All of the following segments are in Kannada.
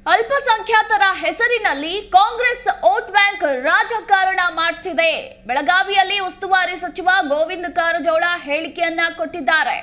ಅಲ್ಪಸಂಖ್ಯಾತರ ಹೆಸರಿನಲ್ಲಿ ಕಾಂಗ್ರೆಸ್ ವೋಟ್ ಬ್ಯಾಂಕ್ ರಾಜಕಾರಣ ಮಾಡ್ತಿದೆ ಬೆಳಗಾವಿಯಲ್ಲಿ ಉಸ್ತುವಾರಿ ಸಚಿವ ಗೋವಿಂದ ಕಾರಜೋಳ ಹೇಳಿಕೆಯನ್ನ ಕೊಟ್ಟಿದ್ದಾರೆ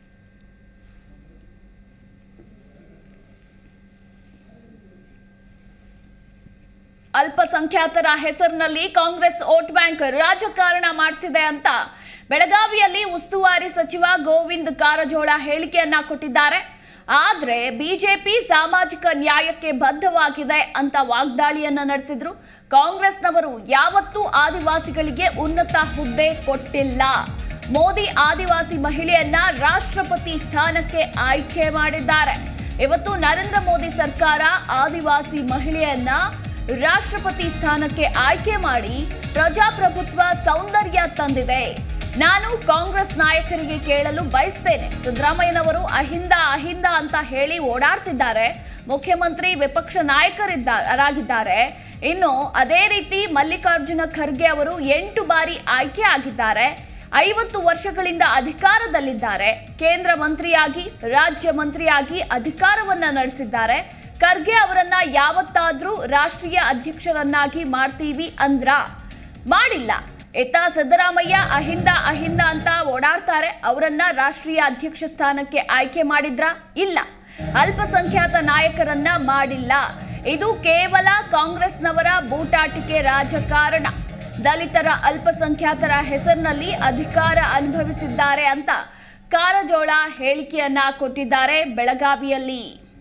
ಅಲ್ಪಸಂಖ್ಯಾತರ ಹೆಸರಿನಲ್ಲಿ ಕಾಂಗ್ರೆಸ್ ವೋಟ್ ಬ್ಯಾಂಕ್ ರಾಜಕಾರಣ ಮಾಡ್ತಿದೆ ಅಂತ ಬೆಳಗಾವಿಯಲ್ಲಿ ಉಸ್ತುವಾರಿ ಸಚಿವ ಗೋವಿಂದ್ ಕಾರಜೋಳ ಹೇಳಿಕೆಯನ್ನ ಕೊಟ್ಟಿದ್ದಾರೆ ಆದ್ರೆ ಬಿಜೆಪಿ ಸಾಮಾಜಿಕ ನ್ಯಾಯಕ್ಕೆ ಬದ್ಧವಾಗಿದೆ ಅಂತ ವಾಗ್ದಾಳಿಯನ್ನ ನಡೆಸಿದ್ರು ಕಾಂಗ್ರೆಸ್ನವರು ಯಾವತ್ತೂ ಆದಿವಾಸಿಗಳಿಗೆ ಉನ್ನತ ಹುದ್ದೆ ಕೊಟ್ಟಿಲ್ಲ ಮೋದಿ ಆದಿವಾಸಿ ಮಹಿಳೆಯನ್ನ ರಾಷ್ಟ್ರಪತಿ ಸ್ಥಾನಕ್ಕೆ ಆಯ್ಕೆ ಮಾಡಿದ್ದಾರೆ ಇವತ್ತು ನರೇಂದ್ರ ಮೋದಿ ಸರ್ಕಾರ ಆದಿವಾಸಿ ಮಹಿಳೆಯನ್ನ ರಾಷ್ಟ್ರಪತಿ ಸ್ಥಾನಕ್ಕೆ ಆಯ್ಕೆ ಮಾಡಿ ಪ್ರಜಾಪ್ರಭುತ್ವ ಸೌಂದರ್ಯ ತಂದಿದೆ ನಾನು ಕಾಂಗ್ರೆಸ್ ನಾಯಕರಿಗೆ ಕೇಳಲು ಬಯಸ್ತೇನೆ ಸಿದ್ದರಾಮಯ್ಯನವರು ಅಹಿಂದ ಅಹಿಂದ ಅಂತ ಹೇಳಿ ಓಡಾಡ್ತಿದ್ದಾರೆ ಮುಖ್ಯಮಂತ್ರಿ ವಿಪಕ್ಷ ನಾಯಕರಿದ್ದಾರಾಗಿದ್ದಾರೆ ಇನ್ನು ಅದೇ ರೀತಿ ಮಲ್ಲಿಕಾರ್ಜುನ ಖರ್ಗೆ ಅವರು ಎಂಟು ಬಾರಿ ಆಯ್ಕೆ ಆಗಿದ್ದಾರೆ ಐವತ್ತು ವರ್ಷಗಳಿಂದ ಅಧಿಕಾರದಲ್ಲಿದ್ದಾರೆ ಕೇಂದ್ರ ಮಂತ್ರಿಯಾಗಿ ರಾಜ್ಯ ಮಂತ್ರಿಯಾಗಿ ಅಧಿಕಾರವನ್ನ ನಡೆಸಿದ್ದಾರೆ ಖರ್ಗೆ ಅವರನ್ನ ಯಾವತ್ತಾದ್ರೂ ರಾಷ್ಟ್ರೀಯ ಅಧ್ಯಕ್ಷರನ್ನಾಗಿ ಮಾಡ್ತೀವಿ ಅಂದ್ರ ಮಾಡಿಲ್ಲ ಇತ್ತ ಸಿದ್ದರಾಮಯ್ಯ ಅಹಿಂದ ಅಹಿಂದ ಅಂತ ಓಡಾಡ್ತಾರೆ ಅವರನ್ನ ರಾಷ್ಟ್ರೀಯ ಅಧ್ಯಕ್ಷ ಸ್ಥಾನಕ್ಕೆ ಆಯ್ಕೆ ಮಾಡಿದ್ರ ಇಲ್ಲ ಅಲ್ಪಸಂಖ್ಯಾತ ನಾಯಕರನ್ನ ಮಾಡಿಲ್ಲ ಇದು ಕೇವಲ ಕಾಂಗ್ರೆಸ್ನವರ ಬೂಟಾಟಿಕೆ ರಾಜಕಾರಣ ದಲಿತರ ಅಲ್ಪಸಂಖ್ಯಾತರ ಹೆಸರಿನಲ್ಲಿ ಅಧಿಕಾರ ಅನುಭವಿಸಿದ್ದಾರೆ ಅಂತ ಕಾರಜೋಳ ಹೇಳಿಕೆಯನ್ನ ಕೊಟ್ಟಿದ್ದಾರೆ ಬೆಳಗಾವಿಯಲ್ಲಿ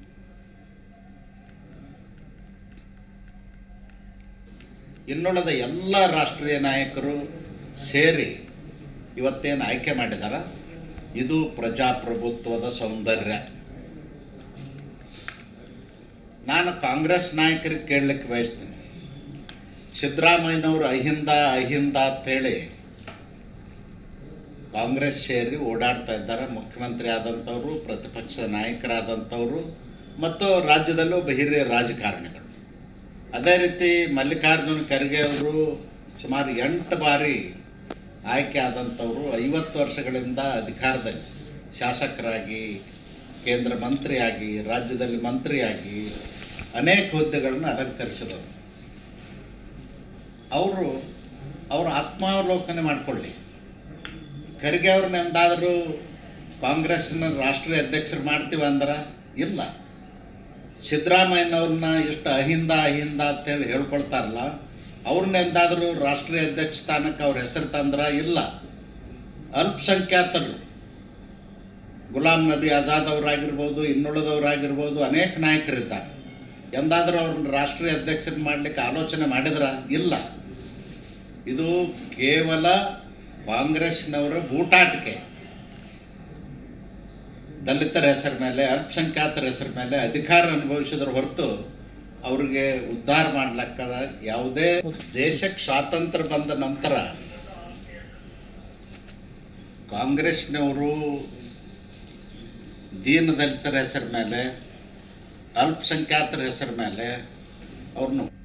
ಇನ್ನುಳಿದ ಎಲ್ಲ ರಾಷ್ಟ್ರೀಯ ನಾಯಕರು ಸೇರಿ ಇವತ್ತೇನು ಆಯ್ಕೆ ಮಾಡಿದಾರ ಇದು ಪ್ರಜಾಪ್ರಭುತ್ವದ ಸೌಂದರ್ಯ ನಾನು ಕಾಂಗ್ರೆಸ್ ನಾಯಕರಿಗೆ ಕೇಳಲಿಕ್ಕೆ ಬಯಸ್ತೀನಿ ಸಿದ್ದರಾಮಯ್ಯನವರು ಅಹಿಂದ ಅಹಿಂದ ಅಂತೇಳಿ ಕಾಂಗ್ರೆಸ್ ಸೇರಿ ಓಡಾಡ್ತಾ ಇದ್ದಾರೆ ಮುಖ್ಯಮಂತ್ರಿ ಆದಂಥವರು ಪ್ರತಿಪಕ್ಷ ನಾಯಕರಾದಂಥವರು ಮತ್ತು ರಾಜ್ಯದಲ್ಲೂ ಹಿರಿಯ ರಾಜಕಾರಣಿಗಳು ಅದೇ ರೀತಿ ಮಲ್ಲಿಕಾರ್ಜುನ ಖರ್ಗೆ ಅವರು ಸುಮಾರು ಎಂಟು ಬಾರಿ ಆಯ್ಕೆ ಆದಂಥವರು ಐವತ್ತು ವರ್ಷಗಳಿಂದ ಅಧಿಕಾರದಲ್ಲಿ ಶಾಸಕರಾಗಿ ಕೇಂದ್ರ ಮಂತ್ರಿಯಾಗಿ ರಾಜ್ಯದಲ್ಲಿ ಮಂತ್ರಿಯಾಗಿ ಅನೇಕ ಹುದ್ದೆಗಳನ್ನು ಅಲಂಕರಿಸಿದವರು ಅವರು ಅವರು ಆತ್ಮಾವಲೋಕನೆ ಮಾಡಿಕೊಳ್ಳಿ ಖರ್ಗೆ ಅವ್ರನ್ನ ಎಂದಾದರೂ ಕಾಂಗ್ರೆಸ್ನ ರಾಷ್ಟ್ರೀಯ ಅಧ್ಯಕ್ಷರು ಮಾಡ್ತೀವಿ ಅಂದ್ರೆ ಇಲ್ಲ ಸಿದ್ದರಾಮಯ್ಯನವ್ರನ್ನ ಎಷ್ಟು ಅಹಿಂದ ಅಹಿಂದ ಅಂತೇಳಿ ಹೇಳ್ಕೊಳ್ತಾರಲ್ಲ ಅವ್ರನ್ನ ಎಂದಾದರೂ ರಾಷ್ಟ್ರೀಯ ಅಧ್ಯಕ್ಷ ಸ್ಥಾನಕ್ಕೆ ಅವ್ರ ಹೆಸರು ತಂದ್ರ ಇಲ್ಲ ಅಲ್ಪಸಂಖ್ಯಾತರು ಗುಲಾಂ ನಬಿ ಆಜಾದ್ ಅವರಾಗಿರ್ಬೋದು ಇನ್ನುಳಿದವರಾಗಿರ್ಬೋದು ಅನೇಕ ನಾಯಕರಿದ್ದಾರೆ ಎಂದಾದರೂ ಅವ್ರನ್ನ ರಾಷ್ಟ್ರೀಯ ಅಧ್ಯಕ್ಷರು ಮಾಡಲಿಕ್ಕೆ ಆಲೋಚನೆ ಮಾಡಿದ್ರ ಇಲ್ಲ ಇದು ಕೇವಲ ಕಾಂಗ್ರೆಸ್ನವರ ಬೂಟಾಟಿಕೆ ದಲಿತರ ಹೆಸರ ಮೇಲೆ ಅಲ್ಪಸಂಖ್ಯಾತರ ಹೆಸರ ಮೇಲೆ ಅಧಿಕಾರ ಅನುಭವಿಸಿದ್ರ ಹೊರತು ಅವ್ರಿಗೆ ಉದ್ಧಾರ ಮಾಡ್ಲಕ್ಕದ ಯಾವುದೇ ದೇಶಕ್ಕೆ ಸ್ವಾತಂತ್ರ್ಯ ಬಂದ ನಂತರ ಕಾಂಗ್ರೆಸ್ನವರು ದೀನ ದಲಿತರ ಹೆಸರ ಮೇಲೆ ಅಲ್ಪಸಂಖ್ಯಾತರ ಹೆಸರ ಮೇಲೆ ಅವ್ರನ್ನ